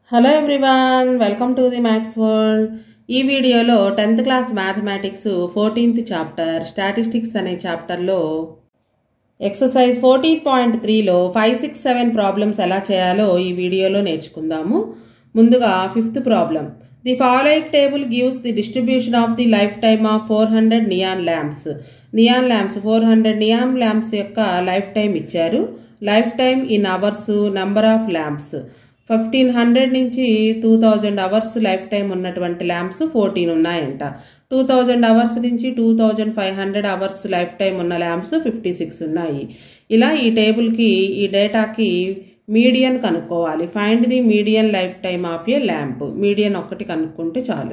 hello everyone welcome to the maths world ఈ వీడియోలో tenth class mathematics fourteenth chapter statistics అనే చాప్టర్లో exercise fourteen point త్రీలో five six seven problems ఎలా చేయాలో ఈ వీడియోలో నేర్చుకుందాము ముందుగా fifth problem the following table gives the distribution of the lifetime of four hundred neon lamps neon lamps four hundred neon lamps యొక్క లైఫ్ టైం ఇచ్చారు lifetime in hours number of lamps fifteen hundred నుంచి two thousand hours lifetime ఉన్నటువంటి lamps fourteen ఉన్నాయంట two thousand hours నుంచి two thousand five hundred hours lifetime ఉన్న lamps fifty six ఉన్నాయి ఇలా ఈ టేబుల్కి ఈ డేటాకి మీడియన్ కనుక్కోవాలి find the median lifetime of a lamp median ఒక్కటి కనుక్కుంటే చాలు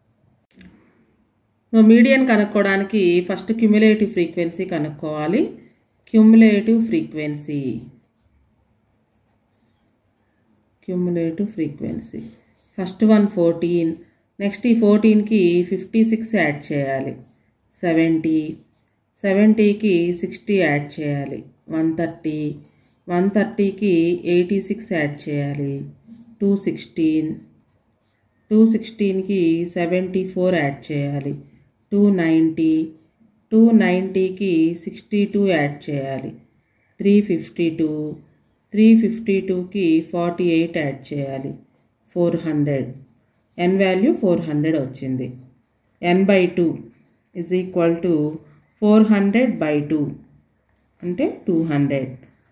మీడియన్ కనుక్కోవడానికి ఫస్ట్ క్యుములేటివ్ ఫ్రీక్వెన్సీ కనుక్కోవాలి cumulative frequency cumulative frequency first one fourteen next ఈ ఫోర్టీన్కి ఫిఫ్టీ సిక్స్ యాడ్ చేయాలి సెవెంటీ సెవెంటీకి సిక్స్టీ యాడ్ చేయాలి వన్ థర్టీ వన్ థర్టీకి ఎయిటీ సిక్స్ యాడ్ చేయాలి టూ సిక్స్టీన్ టూ సిక్స్టీన్కి సెవెంటీ ఫోర్ యాడ్ చేయాలి టూ నైంటీ టూ నైంటీకి సిక్స్టీ టూ యాడ్ చేయాలి three fifty two three fifty టూకి ఫార్టీ ఎయిట్ యాడ్ చేయాలి four hundred N value four hundred వచ్చింది N by two is equal to four hundred by two అంటే two hundred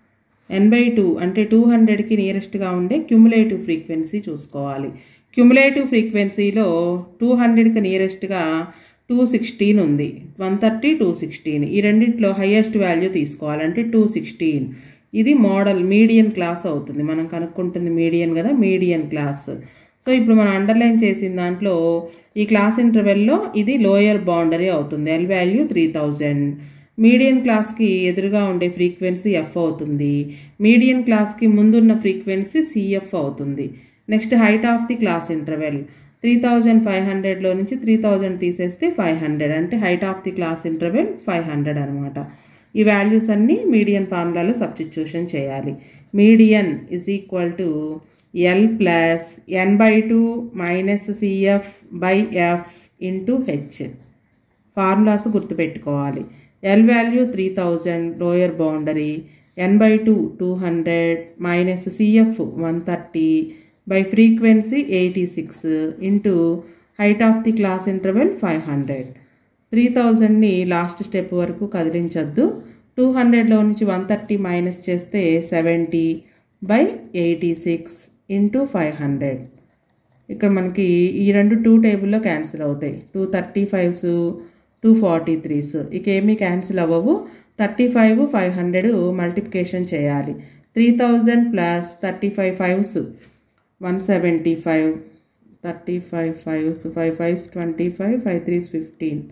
N by two అంటే two హండ్రెడ్కి నియరెస్ట్గా ఉండే cumulative frequency చూసుకోవాలి cumulative ఫ్రీక్వెన్సీలో టూ హండ్రెడ్కి నియరెస్ట్గా టూ సిక్స్టీన్ ఉంది వన్ థర్టీ టూ సిక్స్టీన్ ఈ రెండిట్లో హయ్యెస్ట్ వాల్యూ తీసుకోవాలంటే టూ సిక్స్టీన్ ఇది మోడల్ మీడియన్ క్లాస్ అవుతుంది మనం కనుక్కుంటుంది మీడియన్ కదా మీడియన్ క్లాస్ సో ఇప్పుడు మనం అండర్లైన్ చేసిన దాంట్లో ఈ క్లాస్ ఇంటర్వెల్లో ఇది లోయర్ బౌండరీ అవుతుంది L value three thousand median క్లాస్కి ఎదురుగా ఉండే ఫ్రీక్వెన్సీ ఎఫ్ అవుతుంది మీడియన్ క్లాస్కి ముందున్న ఫ్రీక్వెన్సీ సిఎఫ్ అవుతుంది next height of the class interval three thousand five హండ్రెడ్లో నుంచి త్రీ థౌజండ్ తీసేస్తే ఫైవ్ హండ్రెడ్ అంటే height of the class interval five hundred అనమాట ఈ వాల్యూస్ అన్నీ మీడియన్ ఫార్ములాలో సబ్స్టిట్యూషన్ చేయాలి median is equal to L plus N by two minus CF by F into H formulas గుర్తుపెట్టుకోవాలి L value three thousand lower boundary N by two two hundred minus CF one thirty by frequency eighty six into height of the class interval five hundred three థౌజండ్ని last step వరకు కదిలించొద్దు two హండ్రెడ్లో నుంచి one thirty minus చేస్తే seventy by eighty six into five hundred ఇక్కడ మనకి ఈ రెండు టూ టేబుల్లో క్యాన్సిల్ అవుతాయి two thirty fives two forty threes ఇక ఏమీ క్యాన్సిల్ అవ్వవు thirty five five hundred multiplication చేయాలి three thousand plus thirty five fives one seventy five thirty five fives five fives twenty five five threes fifteen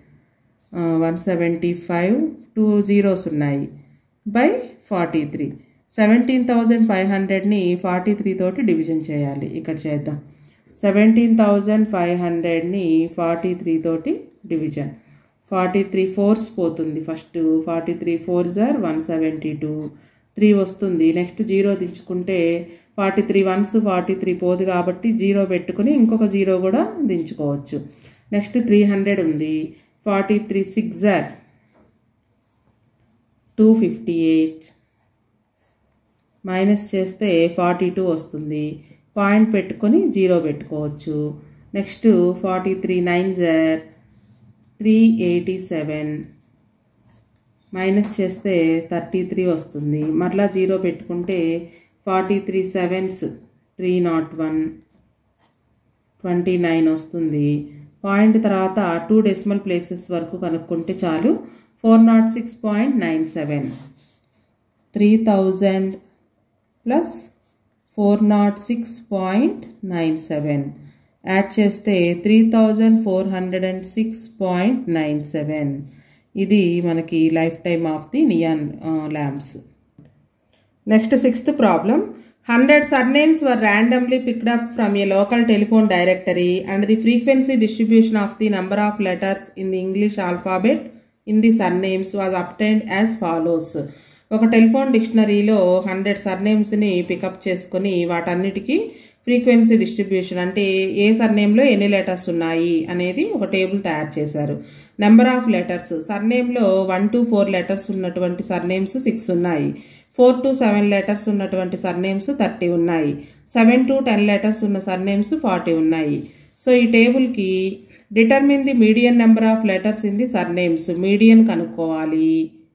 one seventy five two zeros ఉన్నాయి by forty three seventeen thousand five హండ్రెడ్ని forty three తోటి division చేయాలి ఇక్కడ చేద్దాం seventeen thousand five హండ్రెడ్ని forty three తోటి division forty three fours పోతుంది first forty three four జార్ వన్ సెవెంటీ టూ త్రీ వస్తుంది నెక్స్ట్ జీరో దించుకుంటే forty three ones forty three పోదు కాబట్టి జీరో పెట్టుకుని ఇంకొక జీరో కూడా దించుకోవచ్చు నెక్స్ట్ త్రీ హండ్రెడ్ ఉంది ఫార్టీ త్రీ సిక్స్ జార్ టూ ఫిఫ్టీ ఎయిట్ మైనస్ చేస్తే ఫార్టీ టూ వస్తుంది పాయింట్ పెట్టుకొని జీరో పెట్టుకోవచ్చు నెక్స్ట్ ఫార్టీ త్రీ నైన్ జార్ త్రీ ఎయిటీ సెవెన్ మైనస్ చేస్తే థర్టీ త్రీ వస్తుంది మరలా జీరో పెట్టుకుంటే forty three sevens three nought one twenty nine వస్తుంది పాయింట్ తర్వాత టూ డెసిమల్ ప్లేసెస్ వరకు కనుక్కుంటే చాలు four nought six point nine seven three thousand plus four nought six point nine seven add చేస్తే three thousand four hundred and six point nine seven ఇది మనకి lifetime of the neon lamps next sixth problem hundred surnames were randomly picked up from a local telephone directory and the frequency distribution of the number of letters in the English alphabet in the surnames was obtained as follows ఒక telephone డిక్షనరీలో hundred సర్నేమ్స్ని pick up చేసుకొని వాటన్నిటికీ frequency distribution అంటే ఏ సర్నేమ్లో ఎన్ని letters ఉన్నాయి అనేది ఒక టేబుల్ తయారు చేశారు నెంబర్ ఆఫ్ లెటర్స్ సర్నేమ్లో వన్ టు ఫోర్ లెటర్స్ ఉన్నటువంటి సర్నేమ్స్ సిక్స్ ఉన్నాయి ఫోర్ టు సెవెన్ లెటర్స్ ఉన్నటువంటి సర్నేమ్స్ థర్టీ ఉన్నాయి సెవెన్ టు టెన్ లెటర్స్ ఉన్న సర్నేమ్స్ ఫార్టీ ఉన్నాయి సో ఈ టేబుల్కి determine the median number of letters in the surnames median కనుక్కోవాలి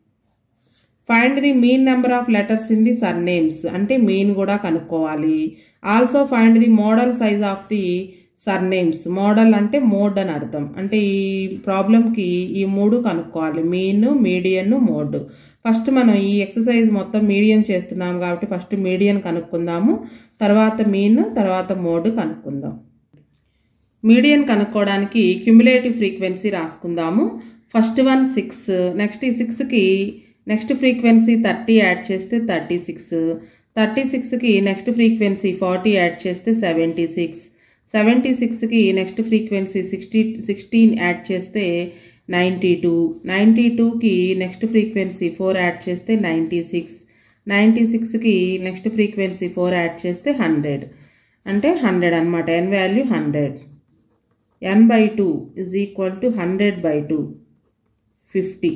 find the mean number of letters in the surnames అంటే mean కూడా కనుక్కోవాలి also find the modal size of the surnames modal అంటే mode అని అర్థం అంటే ఈ ప్రాబ్లంకి ఈ మూడు కనుక్కోవాలి మీన్ మీడియన్ మోడ్ ఫస్ట్ మనం ఈ ఎక్సర్సైజ్ మొత్తం మీడియం చేస్తున్నాం కాబట్టి ఫస్ట్ మీడియన్ కనుక్కుందాము తర్వాత మీన్ తర్వాత మోడ్ కనుక్కుందాం మీడియన్ కనుక్కోవడానికి క్యుములేటివ్ ఫ్రీక్వెన్సీ రాసుకుందాము ఫస్ట్ వన్ సిక్స్ నెక్స్ట్ ఈ సిక్స్కి నెక్స్ట్ ఫ్రీక్వెన్సీ థర్టీ యాడ్ చేస్తే థర్టీ సిక్స్ థర్టీ సిక్స్కి నెక్స్ట్ ఫ్రీక్వెన్సీ ఫార్టీ యాడ్ చేస్తే సెవెంటీ సిక్స్ సెవెంటీ సిక్స్కి next frequency sixty sixteen add చేస్తే నైంటీ టూ నైంటీ టూకి నెక్స్ట్ ఫ్రీక్వెన్సీ ఫోర్ యాడ్ చేస్తే నైంటీ సిక్స్ నైంటీ సిక్స్కి నెక్స్ట్ ఫ్రీక్వెన్సీ ఫోర్ యాడ్ చేస్తే hundred అంటే హండ్రెడ్ అనమాట N value hundred N by two is equal to hundred by two fifty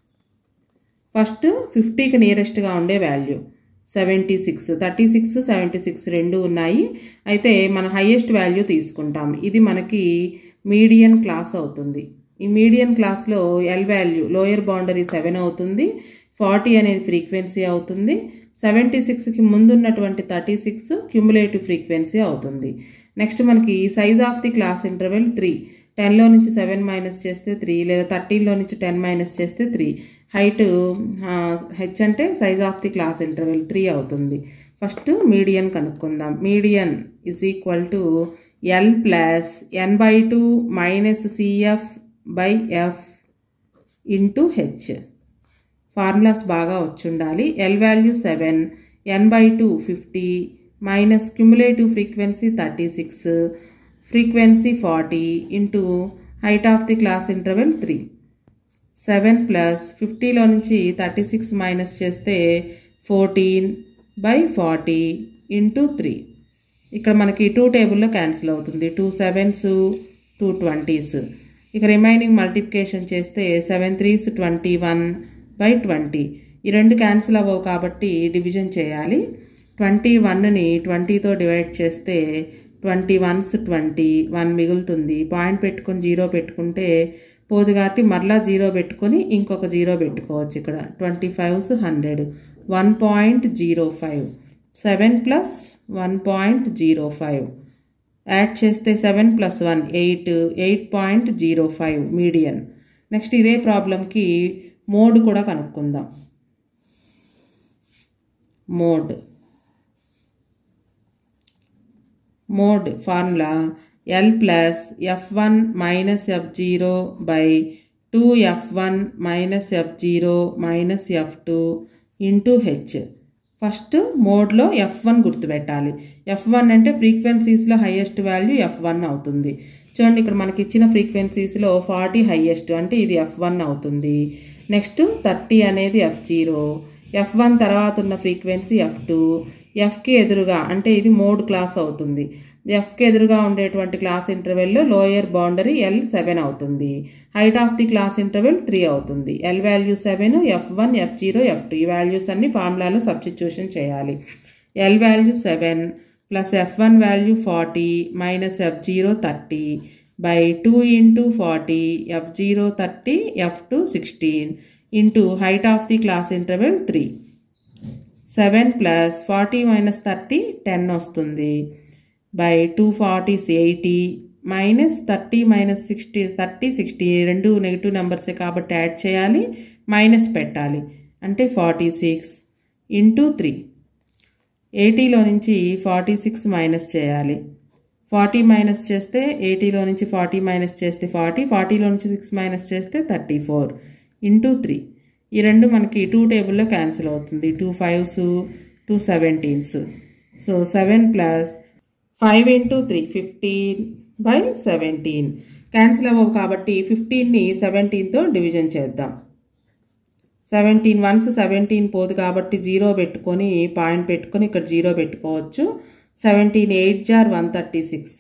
first ఫిఫ్టీకి నియరెస్ట్గా ఉండే value seventy six thirty six seventy six రెండు ఉన్నాయి అయితే మన హయ్యెస్ట్ వాల్యూ తీసుకుంటాం ఇది మనకి మీడియన్ క్లాస్ అవుతుంది ఈ మీడియన్ క్లాస్లో L value lower boundary seven అవుతుంది ఫార్టీ అనేది ఫ్రీక్వెన్సీ అవుతుంది సెవెంటీ సిక్స్కి ముందున్నటువంటి థర్టీ సిక్స్ క్యుములేటివ్ ఫ్రీక్వెన్సీ అవుతుంది నెక్స్ట్ మనకి size of the class interval three టెన్లో నుంచి సెవెన్ మైనస్ చేస్తే త్రీ లేదా థర్టీన్లో నుంచి టెన్ మైనస్ చేస్తే త్రీ హైట్ హెచ్ అంటే size of the class interval three అవుతుంది ఫస్ట్ మీడియన్ కనుక్కుందాం median is equal to L plus N by two minus CF by F into H formulas బాగా వచ్చుండాలి L value seven N by two fifty minus cumulative frequency thirty six frequency forty into height of the class interval three seven plus ఫిఫ్టీలో నుంచి thirty six minus చేస్తే fourteen by forty into three ఇక్కడ మనకి two టేబుల్లో cancel అవుతుంది two sevens two twenties ఇక remaining multiplication చేస్తే seven threes twenty one by twenty ఈ రెండు క్యాన్సిల్ అవ్వవు కాబట్టి డివిజన్ చేయాలి ట్వంటీ వన్ని ట్వంటీతో డివైడ్ చేస్తే ట్వంటీ వన్స్ ట్వంటీ వన్ మిగులుతుంది పాయింట్ పెట్టుకొని జీరో పెట్టుకుంటే పోదు కాబట్టి మరలా జీరో పెట్టుకొని ఇంకొక జీరో పెట్టుకోవచ్చు ఇక్కడ twenty fives hundred one point zero five seven plus one point zero five add చేస్తే seven plus one eight eight point zero five median next ఇదే ప్రాబ్లంకి మోడ్ కూడా కనుక్కుందాం mode mode formula L plus F one minus F zero by two F one minus F zero minus F two into H first మోడ్లో F one గుర్తుపెట్టాలి F one అంటే ఫ్రీక్వెన్సీస్లో highest value F one అవుతుంది చూడండి ఇక్కడ మనకి ఇచ్చిన ఫ్రీక్వెన్సీస్లో forty highest అంటే ఇది ఎఫ్ వన్ అవుతుంది నెక్స్ట్ థర్టీ అనేది ఎఫ్ జీరో ఎఫ్ వన్ తర్వాత ఉన్న ఫ్రీక్వెన్సీ ఎఫ్ టూ ఎఫ్కి ఎదురుగా అంటే ఇది మోడ్ క్లాస్ అవుతుంది ఎఫ్కి ఎదురుగా ఉండేటువంటి క్లాస్ ఇంటర్వెల్లో లోయర్ బౌండరీ ఎల్ సెవెన్ అవుతుంది height of the class interval three అవుతుంది L value seven F one F zero F two ఈ వాల్యూస్ అన్ని ఫార్ములాలో సబ్స్టిట్యూషన్ చేయాలి L value seven plus F one value forty minus F zero thirty by two into forty F zero thirty F two sixteen into height of the class interval three seven plus forty minus thirty ten వస్తుంది by two forties eighty minus thirty minus sixty thirty sixty రెండు negative నెంబర్సే కాబట్టి add చేయాలి minus పెట్టాలి అంటే forty six into three ఎయిటీలో నుంచి forty six minus చేయాలి ఫార్టీ మైనస్ చేస్తే ఎయిటీలో నుంచి ఫార్టీ మైనస్ చేస్తే ఫార్టీ ఫార్టీలో నుంచి సిక్స్ మైనస్ చేస్తే థర్టీ ఫోర్ ఇంటూ త్రీ ఈ రెండు మనకి టూ టేబుల్లో క్యాన్సిల్ అవుతుంది two fives two seventeens so seven plus five into three fifteen by seventeen cancel అవ్వవు కాబట్టి ఫిఫ్టీన్ని సెవెంటీన్తో డివిజన్ చేద్దాం సెవెంటీన్ వన్స్ సెవెంటీన్ పోదు కాబట్టి జీరో పెట్టుకొని పాయింట్ పెట్టుకొని ఇక్కడ జీరో పెట్టుకోవచ్చు సెవెంటీన్ ఎయిట్ జార్ వన్ థర్టీ సిక్స్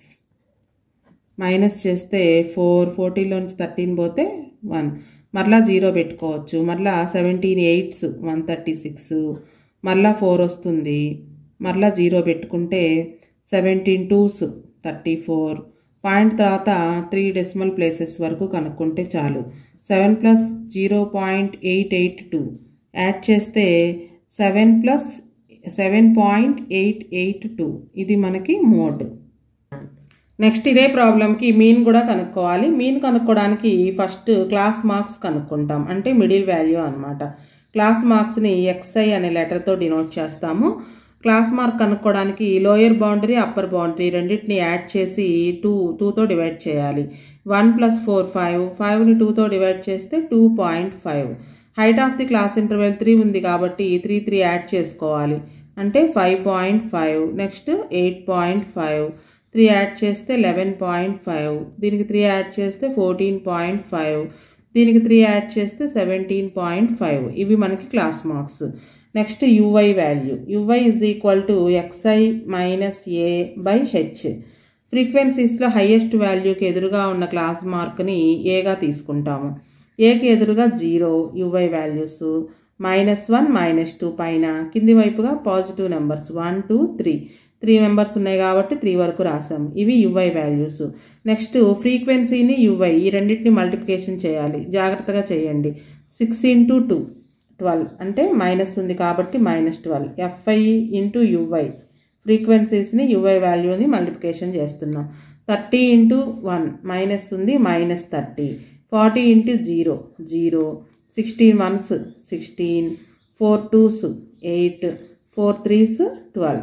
మైనస్ చేస్తే ఫోర్ ఫోర్టీన్లోంచి థర్టీన్ పోతే వన్ మరలా జీరో పెట్టుకోవచ్చు మరలా seventeen eights one thirty six మరలా ఫోర్ వస్తుంది మరలా జీరో పెట్టుకుంటే seventeen twos thirty four point తర్వాత త్రీ డెసిమల్ ప్లేసెస్ వరకు కనుక్కుంటే చాలు seven plus zero point eight eight two add చేస్తే seven plus seven point eight eight two ఇది మనకి మోడ్ నెక్స్ట్ ఇదే ప్రాబ్లంకి మీన్ కూడా కనుక్కోవాలి మీన్ కనుక్కోవడానికి ఫస్ట్ క్లాస్ మార్క్స్ కనుక్కుంటాం అంటే మిడిల్ వాల్యూ అనమాట క్లాస్ మార్క్స్ని ఎక్స్ఐ అనే లెటర్తో డినోట్ చేస్తాము క్లాస్ మార్క్ కనుక్కోవడానికి లోయర్ బౌండరీ అప్పర్ బౌండరీ రెండింటిని యాడ్ చేసి టూ టూతో డివైడ్ చేయాలి వన్ ప్లస్ ఫోర్ ఫైవ్ ఫైవ్ని టూతో డివైడ్ చేస్తే two point five height of the class interval three ఉంది కాబట్టి త్రీ త్రీ యాడ్ చేసుకోవాలి అంటే five point five next eight point five three add చేస్తే లెవెన్ పాయింట్ ఫైవ్ దీనికి త్రీ యాడ్ చేస్తే ఫోర్టీన్ పాయింట్ ఫైవ్ దీనికి త్రీ యాడ్ చేస్తే seventeen point five ఇవి మనకి class marks next U I value U I is equal to X I minus A by H ఫ్రీక్వెన్సీస్లో highest వాల్యూకి ఎదురుగా ఉన్న క్లాస్ మార్క్ని ఏగా తీసుకుంటాము ఏకి ఎదురుగా zero U I values minus one minus two పైన కింది వైపుగా positive numbers one two three three numbers ఉన్నాయి కాబట్టి త్రీ వరకు రాసాం ఇవి యువై వాల్యూస్ నెక్స్ట్ ఫ్రీక్వెన్సీని యువై ఈ రెండింటిని మల్టిప్లికేషన్ చేయాలి జాగ్రత్తగా చేయండి సిక్స్ ఇంటూ టూ ట్వెల్వ్ అంటే మైనస్ ఉంది కాబట్టి minus twelve F I into U I ఫ్రీక్వెన్సీస్ని యువై వాల్యూని మల్టిప్లికేషన్ చేస్తున్నాం థర్టీ ఇంటూ వన్ మైనస్ ఉంది minus thirty forty into zero zero sixteen ones sixteen four twos eight four threes twelve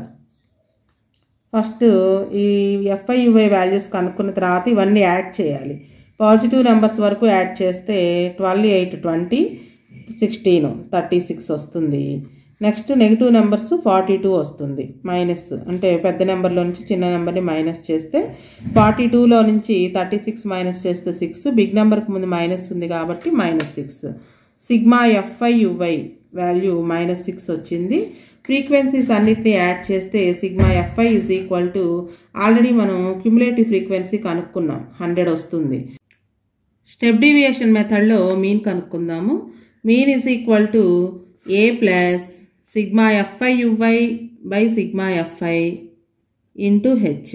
first ఈ F I U I values కనుక్కున్న తర్వాత ఇవన్నీ యాడ్ చేయాలి positive numbers వరకు యాడ్ చేస్తే twelve eight twenty sixteen thirty six వస్తుంది next negative numbers forty two వస్తుంది minus అంటే పెద్ద నెంబర్లో నుంచి చిన్న నెంబర్ని మైనస్ చేస్తే ఫార్టీ టూలో నుంచి థర్టీ సిక్స్ మైనస్ చేస్తే సిక్స్ బిగ్ నెంబర్కి ముందు మైనస్ ఉంది కాబట్టి minus six sigma F I U I value minus six వచ్చింది ఫ్రీక్వెన్సీస్ అన్నిటిని యాడ్ చేస్తే sigma F I is equal to already మనం క్యుములేటివ్ ఫ్రీక్వెన్సీ కనుక్కున్నాం హండ్రెడ్ వస్తుంది స్టెప్ డీవియేషన్ మెథడ్లో మీన్ కనుక్కుందాము mean is equal to A plus sigma F I U I by sigma F I into H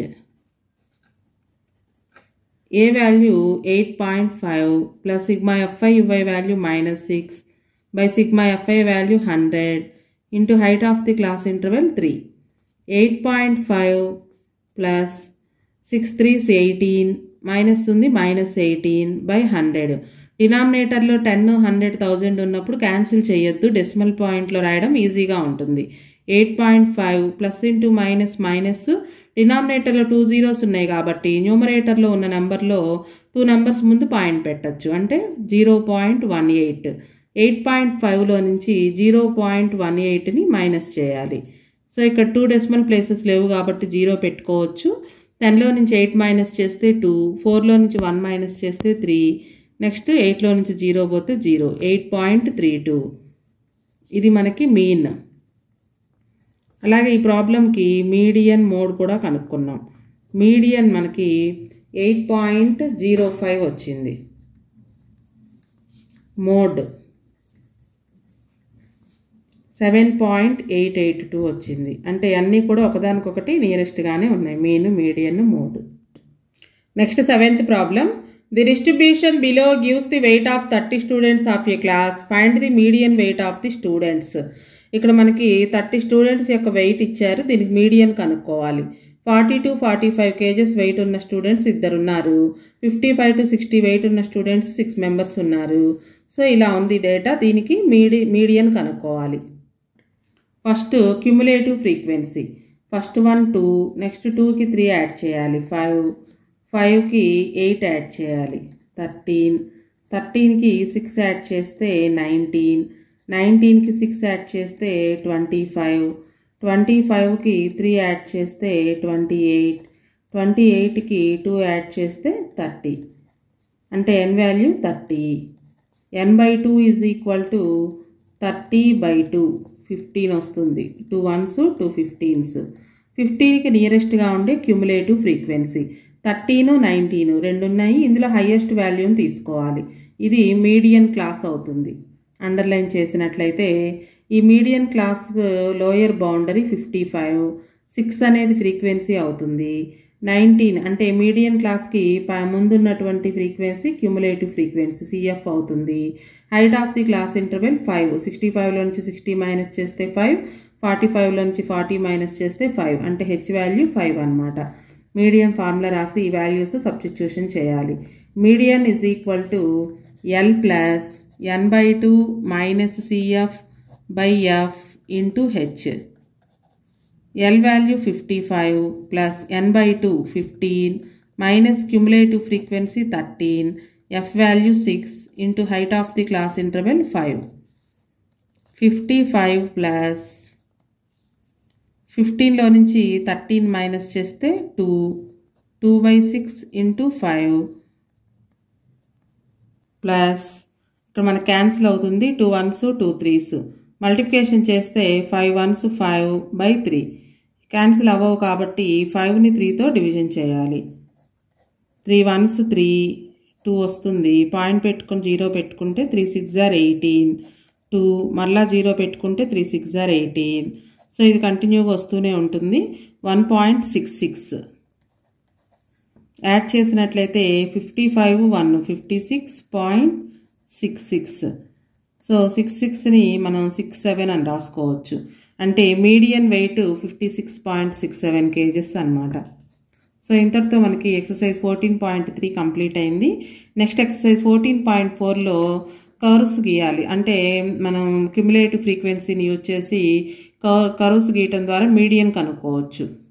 A value eight point five plus sigma F I U I value minus six by sigma F I value hundred into height of the class interval three eight point five plus six threes eighteen minus ఉంది minus eighteen by hundred డినామినేటర్లో ten hundred thousand ఉన్నప్పుడు cancel చేయొద్దు decimal పాయింట్లో రాయడం ఈజీగా ఉంటుంది eight point five plus into minus minus డినామినేటర్లో two zeros ఉన్నాయి కాబట్టి న్యూమరేటర్లో ఉన్న నెంబర్లో టూ నెంబర్స్ ముందు పాయింట్ పెట్టచ్చు అంటే zero point one eight eight point ఫైవ్లో నుంచి జీరో పాయింట్ వన్ ఎయిట్ని మైనస్ చేయాలి సో ఇక్కడ టూ డెసిమల్ ప్లేసెస్ లేవు కాబట్టి జీరో పెట్టుకోవచ్చు టెన్లో నుంచి ఎయిట్ మైనస్ చేస్తే టూ ఫోర్లో నుంచి వన్ మైనస్ చేస్తే త్రీ నెక్స్ట్ ఎయిట్లో నుంచి జీరో పోతే zero eight point three two ఇది మనకి మీన్ అలాగే ఈ ప్రాబ్లంకి మీడియన్ మోడ్ కూడా కనుక్కున్నాం మీడియన్ మనకి ఎయిట్ పాయింట్ జీరో ఫైవ్ వచ్చింది mode seven point eight eight two వచ్చింది అంటే అన్నీ కూడా ఒకదానికొకటి నియరెస్ట్గానే ఉన్నాయి mean median mode next seventh problem the distribution below gives the weight of thirty students of a class find the median weight of the students ఇక్కడ మనకి thirty students యొక్క వెయిట్ ఇచ్చారు దీనికి మీడియన్ కనుక్కోవాలి forty to forty five kgs weight ఉన్న students ఇద్దరు ఉన్నారు fifty five to sixty weight ఉన్న స్టూడెంట్స్ సిక్స్ మెంబర్స్ ఉన్నారు సో ఇలా ఉంది డేటా దీనికి మీడి మీడియన్ కనుక్కోవాలి first cumulative frequency first one two next టూకి త్రీ యాడ్ చేయాలి ఫైవ్ ఫైవ్కి ఎయిట్ యాడ్ చేయాలి థర్టీన్ థర్టీన్కి సిక్స్ యాడ్ చేస్తే నైన్టీన్ నైన్టీన్కి సిక్స్ యాడ్ చేస్తే ట్వంటీ ఫైవ్ ట్వంటీ ఫైవ్కి త్రీ యాడ్ చేస్తే ట్వంటీ ఎయిట్ ట్వంటీ ఎయిట్కి టూ యాడ్ చేస్తే థర్టీ అంటే N value thirty N by two is equal to thirty by two fifteen వస్తుంది టూ వన్స్ టూ ఫిఫ్టీన్స్ ఫిఫ్టీకి నియరెస్ట్గా ఉండే క్యుములేటివ్ ఫ్రీక్వెన్సీ థర్టీను నైన్టీను రెండు ఉన్నాయి ఇందులో హయ్యెస్ట్ వాల్యూని తీసుకోవాలి ఇది మీడియన్ క్లాస్ అవుతుంది అండర్లైన్ చేసినట్లయితే ఈ median class lower boundary fifty five six అనేది ఫ్రీక్వెన్సీ అవుతుంది నైన్టీన్ అంటే మీడియన్ క్లాస్కి ముందున్నటువంటి ఫ్రీక్వెన్సీ క్యుములేటివ్ ఫ్రీక్వెన్సీ సిఎఫ్ అవుతుంది height of the class interval five sixty ఫైవ్లో నుంచి సిక్స్టీ మైనస్ చేస్తే ఫైవ్ ఫార్టీ ఫైవ్లో నుంచి ఫార్టీ మైనస్ చేస్తే ఫైవ్ అంటే హెచ్ వాల్యూ ఫైవ్ అనమాట మీడియన్ ఫార్ములా రాసి ఈ వాల్యూస్ సబ్స్టిట్యూషన్ చేయాలి median is equal to L plus N by two minus CF by F into H L value fifty five plus N by two fifteen minus cumulative frequency thirteen F value six into height of the class interval five fifty five plus ఫిఫ్టీన్లో నుంచి thirteen minus చేస్తే two two by six into five plus ఇక్కడ మనకు cancel అవుతుంది two ones two threes multiplication చేస్తే five ones five by three cancel అవ్వవు కాబట్టి ఫైవ్ని త్రీతో డివిజన్ చేయాలి త్రీ వన్స్ త్రీ టూ వస్తుంది పాయింట్ పెట్టుకుని జీరో పెట్టుకుంటే త్రీ సిక్స్ జార్ ఎయిటీన్ టూ మళ్ళా జీరో పెట్టుకుంటే త్రీ సిక్స్ జార్ ఎయిటీన్ సో ఇది కంటిన్యూగా వస్తూనే ఉంటుంది one point six six add చేసినట్లయితే fifty five one fifty six point six six so six సిక్స్ని మనం సిక్స్ సెవెన్ అని రాసుకోవచ్చు అంటే median weight fifty six point six seven kgs అనమాట సో ఇంతటితో మనకి exercise fourteen point three complete అయింది నెక్స్ట్ ఎక్సర్సైజ్ ఫోర్టీన్ పాయింట్ ఫోర్లో కర్వ్స్ గీయాలి అంటే మనం క్యుములేటివ్ ఫ్రీక్వెన్సీని యూజ్ చేసి కర్వ్స్ గీయటం ద్వారా మీడియన్ కనుక్కోవచ్చు